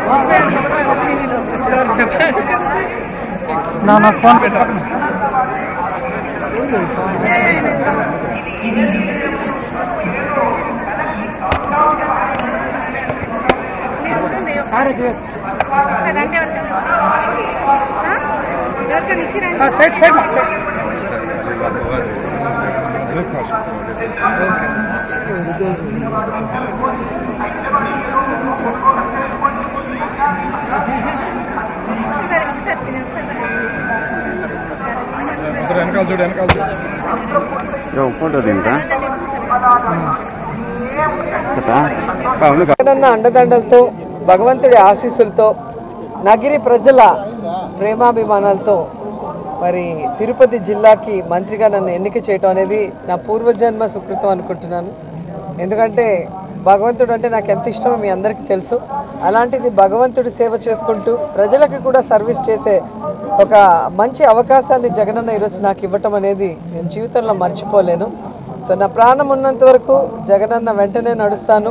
నా నా phone sir ఎవరికైనా ఇచ్చిరండి సైడ్ సైడ్ సైడ్ ఒకసారి ఒకసారి తిని, ఒకసారి వెనకాల చూడు వెనకాల చూడు ఒప్పుకుంటుంది ఇంకా అవును జగనన్న అండదండలతో భగవంతుడి ఆశీస్సులతో నగిరి ప్రజల ప్రేమాభిమానాలతో మరి తిరుపతి జిల్లాకి మంత్రిగా నన్ను ఎన్నిక చేయటం అనేది నా పూర్వజన్మ సుకృతం అనుకుంటున్నాను ఎందుకంటే భగవంతుడు అంటే నాకు ఎంత ఇష్టమో మీ అందరికీ తెలుసు అలాంటిది భగవంతుడి సేవ చేసుకుంటూ ప్రజలకు కూడా సర్వీస్ చేసే ఒక మంచి అవకాశాన్ని జగనన్న ఈరోజు నాకు ఇవ్వటం అనేది నేను జీవితంలో మర్చిపోలేను సో నా ప్రాణం ఉన్నంత వరకు జగనన్న వెంటనే నడుస్తాను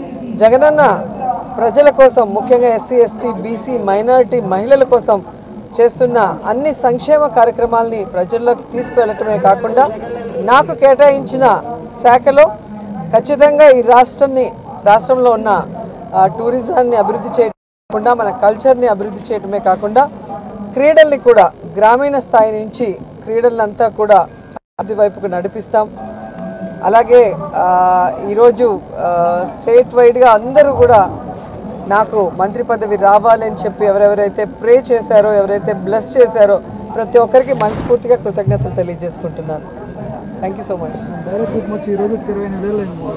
జగనన్న ప్రజల కోసం ముఖ్యంగా ఎస్సీ ఎస్టీ బీసీ మైనారిటీ మహిళల కోసం చేస్తున్న అన్ని సంక్షేమ కార్యక్రమాల్ని ప్రజల్లోకి తీసుకువెళ్ళటమే కాకుండా నాకు కేటాయించిన శాఖలో ఖచ్చితంగా ఈ రాష్ట్రాన్ని రాష్ట్రంలో ఉన్న ఆ, టూరిజాన్ని అభివృద్ధి చేయకుండా మన కల్చర్ని అభివృద్ధి చేయటమే కాకుండా క్రీడల్ని కూడా గ్రామీణ స్థాయి నుంచి క్రీడలంతా కూడా అభివృద్ధి వైపుకు నడిపిస్తాం అలాగే ఆ, ఈరోజు ఆ, స్టేట్ వైడ్గా అందరూ కూడా నాకు మంత్రి పదవి రావాలి అని చెప్పి ఎవరెవరైతే ప్రే చేశారో ఎవరైతే బ్లెస్ చేశారో ప్రతి ఒక్కరికి మనస్ఫూర్తిగా కృతజ్ఞతలు తెలియజేసుకుంటున్నాను thank you so much direct దీపం వచ్చి ఈ రోజు ఇరవై ఎనిమిది వేలు అయింది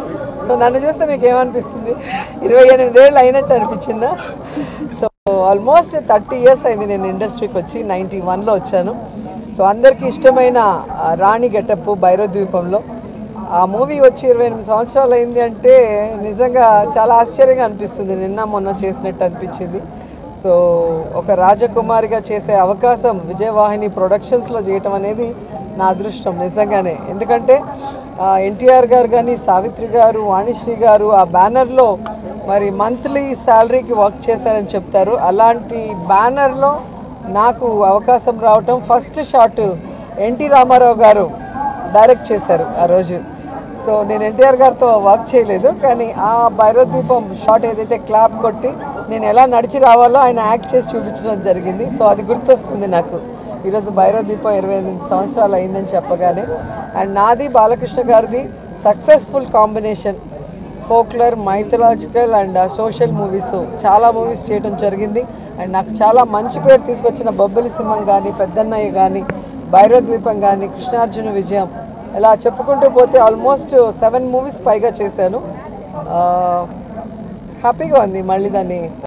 సో నన్ను చూస్తే మీకు ఏమనిపిస్తుంది ఇరవై ఎనిమిదేళ్ళు అయినట్టు అనిపించిందా సో ఆల్మోస్ట్ థర్టీ ఇయర్స్ అయింది నేను ఇండస్ట్రీకి వచ్చి నైంటీ వన్లో వచ్చాను సో అందరికీ ఇష్టమైన ఆ, రాణి గెటప్ భైరవ ద్వీపంలో ఆ మూవీ వచ్చి ఇరవై ఎనిమిది సంవత్సరాలు అయింది అంటే నిజంగా చాలా ఆశ్చర్యంగా అనిపిస్తుంది నిన్న మొన్న చేసినట్టు అనిపించింది సో ఒక రాజకుమారిగా చేసే అవకాశం విజయవాహిని ప్రొడక్షన్స్లో చేయటం అనేది నా అదృష్టం నిజంగానే ఎందుకంటే ఎన్టీఆర్ గారు కానీ సావిత్రి గారు వాణిశ్రీ గారు ఆ బ్యానర్లో మరి మంత్లీ శాలరీకి వర్క్ చేశారని చెప్తారు అలాంటి బ్యానర్లో నాకు అవకాశం రావటం ఫస్ట్ షాట్ ఎన్టీ రామారావు గారు డైరెక్ట్ చేశారు ఆ రోజు సో నేను ఎన్టీఆర్ గారితో వర్క్ చేయలేదు కానీ ఆ భైరోద్వీపం షాట్ ఏదైతే క్లాప్ కొట్టి నేను ఎలా నడిచి రావాలో ఆయన యాక్ట్ చేసి చూపించడం జరిగింది సో అది గుర్తొస్తుంది నాకు ఈరోజు భైరోద్వీపం ఇరవై ఎనిమిది సంవత్సరాలు అయిందని చెప్పగానే అండ్ నాది బాలకృష్ణ గారిది successful combination folklore mythological and social movies చాలా మూవీస్ చేయడం జరిగింది అండ్ నాకు చాలా మంచి పేరు తీసుకొచ్చిన బొబ్బిలి సింహం కానీ పెద్దన్నయ్య కానీ భైరవద్వీపం కానీ కృష్ణార్జున విజయం ఇలా చెప్పుకుంటూ పోతే ఆల్మోస్ట్ సెవెన్ మూవీస్ పైగా చేశాను హ్యాపీగా ఉంది మళ్ళీ దాన్ని